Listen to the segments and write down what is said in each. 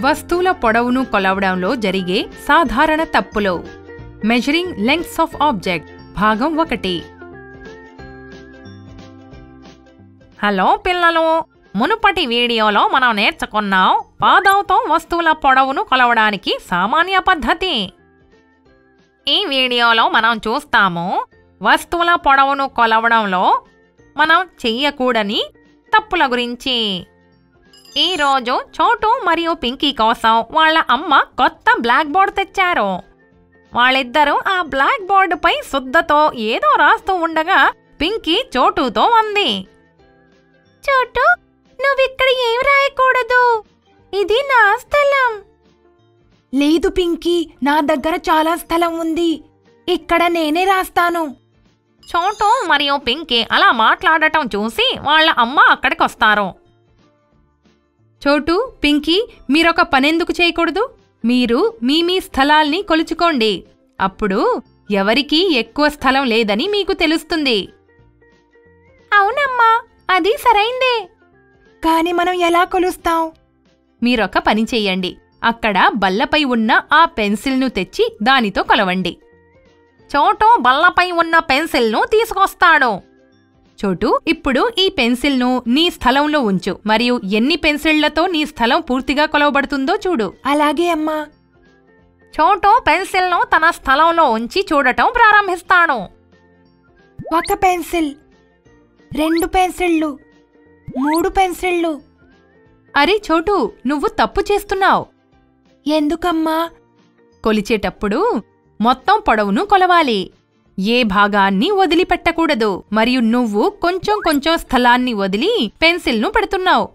వస్తువుల పొడవును కొలవడంలో జరిగే సాధారణ తప్పులు మెజరింగ్ లెంగ్త్స్ ఆఫ్ ఆబ్జెక్ట్ భాగం ఒకటి హలో పిల్లలు మునుపటి వీడియోలో మనం నేర్చుకున్నాం పాదంతో వస్తువుల పొడవును కొలవడానికి సామాన్య పద్ధతి ఈ వీడియోలో మనం చూస్తాము వస్తువుల పొడవును కొలవడంలో మనం చెయ్యకూడని తప్పుల గురించి ఈరోజు చోటు మరియు పింకీ కోసం వాళ్ళ అమ్మ కొత్త బ్లాక్ బోర్డ్ తెచ్చారు వాళ్ళిద్దరూ ఆ బ్లాక్ బోర్డుపై శుద్ధతో ఏదో రాస్తూ ఉండగా పింకీ చోటుతో అంది చోటు నువ్విక్కడ ఏం రాయకూడదు ఇది నా స్థలం లేదు పింకీ నా దగ్గర చాలా స్థలం ఉంది ఇక్కడ నేనే రాస్తాను చోటు మరియు పింకీ అలా మాట్లాడటం చూసి వాళ్ళ అమ్మ అక్కడికొస్తారు చోటు పింకీ మీరొక పనెందుకు చేయకూడదు మీరు మీ మీ స్థలాల్ని కొలుచుకోండి అప్పుడు ఎవరికీ ఎక్కువ స్థలం లేదని మీకు తెలుస్తుంది అవునమ్మా అది సరైందే కాని మనం ఎలా కొలుస్తాం మీరొక పని చెయ్యండి అక్కడ బల్లపై ఉన్న ఆ పెన్సిల్ను తెచ్చి దానితో కొలవండి చోటు బల్లపై ఉన్న పెన్సిల్ను తీసుకొస్తాడు చోటు ఇప్పుడు ఈ పెన్సిల్ను నీ స్థలంలో ఉంచు మరియు ఎన్ని పెన్సిళ్లతో నీ స్థలం పూర్తిగా కొలవబడుతుందో చూడు అలాగే అమ్మా చోటు పెన్సిల్ను తన స్థలంలో ఉంచి చూడటం ప్రారంభిస్తాడు ఒక పెన్సిల్ రెండు పెన్సిళ్ళు మూడు పెన్సిళ్ళు అరే చోటు నువ్వు తప్పు చేస్తున్నావు ఎందుకమ్మా కొలిచేటప్పుడు మొత్తం పొడవును కొలవాలి ఏ భాగాన్ని వదిలిపెట్టకూడదు మరియు నువ్వు కొంచెం కొంచెం స్థలాన్ని వదిలి పెన్సిల్ను పెడుతున్నావు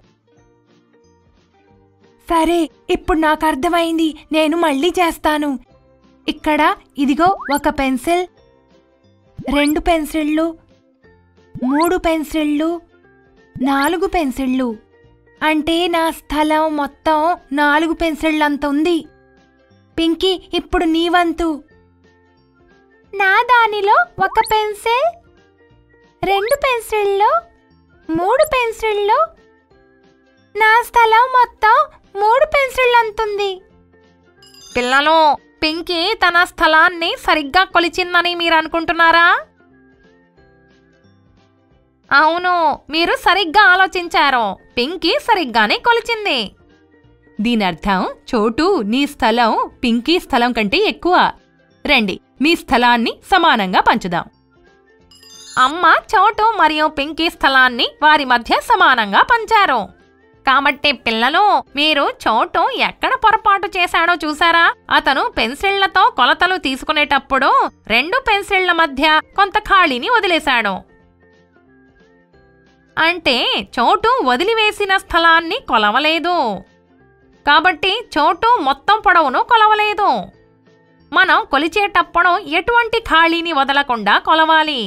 సరే ఇప్పుడు నాకు అర్థమైంది నేను మళ్ళీ చేస్తాను ఇక్కడ ఇదిగో ఒక పెన్సిల్ రెండు పెన్సిళ్ళు మూడు పెన్సిళ్ళు నాలుగు పెన్సిళ్ళు అంటే నా స్థలం మొత్తం నాలుగు పెన్సిళ్ళంత ఉంది పింకీ ఇప్పుడు నీ వంతు నా దానిలో ఒక పెన్సిల్ రెండు పెన్సిళ్ళు మూడు పెన్సిళ్ళు నా స్థలం మొత్తం మూడు పెన్సిళ్ళంతుంది పిల్లలు పింకీ తన స్థలాన్ని సరిగ్గా కొలిచిందని మీరు అనుకుంటున్నారా అవును మీరు సరిగ్గా ఆలోచించారు పింకీ సరిగ్గానే కొలిచింది దీనర్థం చోటు నీ స్థలం పింకీ స్థలం కంటే ఎక్కువ రండి మీ స్థలాన్ని సమానంగా పంచుదాం అమ్మ చోటు మరియు పింకీ స్థలాన్ని వారి మధ్య సమానంగా పంచారు కాబట్టి పిల్లలు మీరు చోటు ఎక్కడ పొరపాటు చేశాడో చూసారా అతను పెన్సిళ్లతో కొలతలు తీసుకునేటప్పుడు రెండు పెన్సిళ్ల మధ్య కొంత ఖాళీని వదిలేశాడు అంటే చోటు వదిలివేసిన స్థలాన్ని కొలవలేదు కాబట్టి చోటు మొత్తం పొడవును కొలవలేదు మనం కొలిచేటప్పుడు ఎటువంటి ఖాళీని వదలకుండా కొలవాలి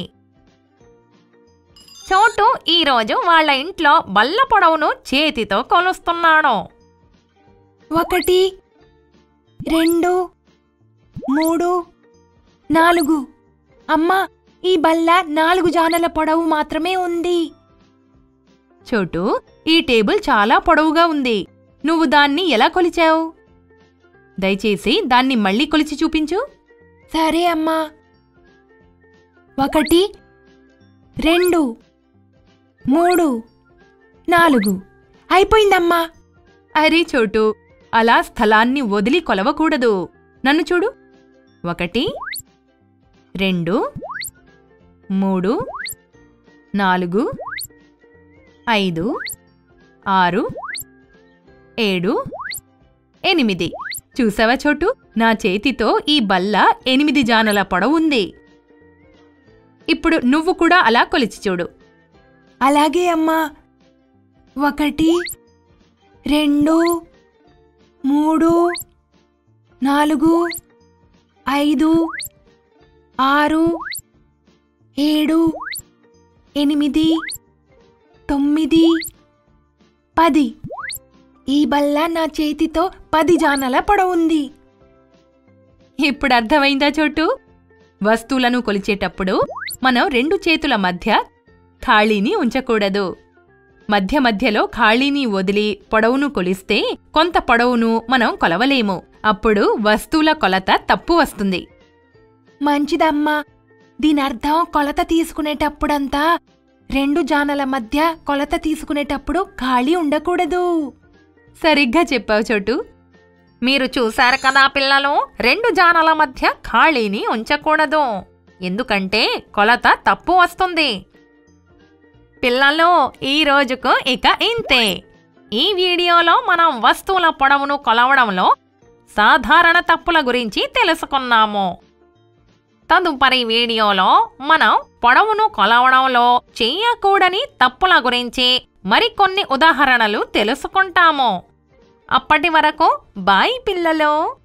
చోటు ఈరోజు వాళ్ళ ఇంట్లో బల్ల పొడవును చేతితో కొలుస్తున్నాడు ఒకటి రెండు మూడు నాలుగు అమ్మా ఈ బల్ల నాలుగు జానల పొడవు మాత్రమే ఉంది చోటు ఈ టేబుల్ చాలా పొడవుగా ఉంది నువ్వు దాన్ని ఎలా కొలిచావు దయచేసి దాన్ని మళ్ళీ కొలిచి చూపించు సరే అమ్మా ఒకటి రెండు మూడు నాలుగు అయిపోయిందమ్మా అరే చోటు అలా స్థలాన్ని వదిలి కొలవకూడదు నన్ను చూడు ఒకటి రెండు మూడు నాలుగు ఐదు ఆరు ఏడు ఎనిమిది చూసావా చోటు నా చేతితో ఈ బల్ల ఎనిమిది జానల పొడవుంది ఇప్పుడు నువ్వు కూడా అలా కొలిచి చూడు అలాగే అమ్మా ఒకటి రెండు మూడు నాలుగు ఐదు ఆరు ఏడు ఎనిమిది తొమ్మిది పది ఈ బల్ల నా చేతితో పది జానల పొడవుంది ఇప్పుడు అర్థమైందా చోటు వస్తువులను కొలిచేటప్పుడు మనం రెండు చేతుల మధ్య ఖాళీని ఉంచకూడదు మధ్య మధ్యలో ఖాళీని వదిలి పొడవును కొలిస్తే కొంత పొడవును మనం కొలవలేము అప్పుడు వస్తువుల కొలత తప్పు వస్తుంది మంచిదమ్మా దీనర్థం కొలత తీసుకునేటప్పుడంతా రెండు జానల మధ్య కొలత తీసుకునేటప్పుడు ఖాళీ ఉండకూడదు సరిగ్గా చెప్పావు చోటు మీరు చూశారు కదా పిల్లలు రెండు జానల మధ్య ఖాళీని ఉంచకూడదు ఎందుకంటే కొలత తప్పు వస్తుంది పిల్లలు ఈ రోజుకు ఇక ఇంతే ఈ వీడియోలో మనం వస్తువుల పొడవును కొలవడంలో సాధారణ తప్పుల గురించి తెలుసుకున్నాము తదుపరి వీడియోలో మనం పొడవును కొలవడంలో చెయ్యకూడని తప్పుల గురించి మరికొన్ని ఉదాహరణలు తెలుసుకుంటాము అప్పటి వరకు బాయ్ పిల్లలు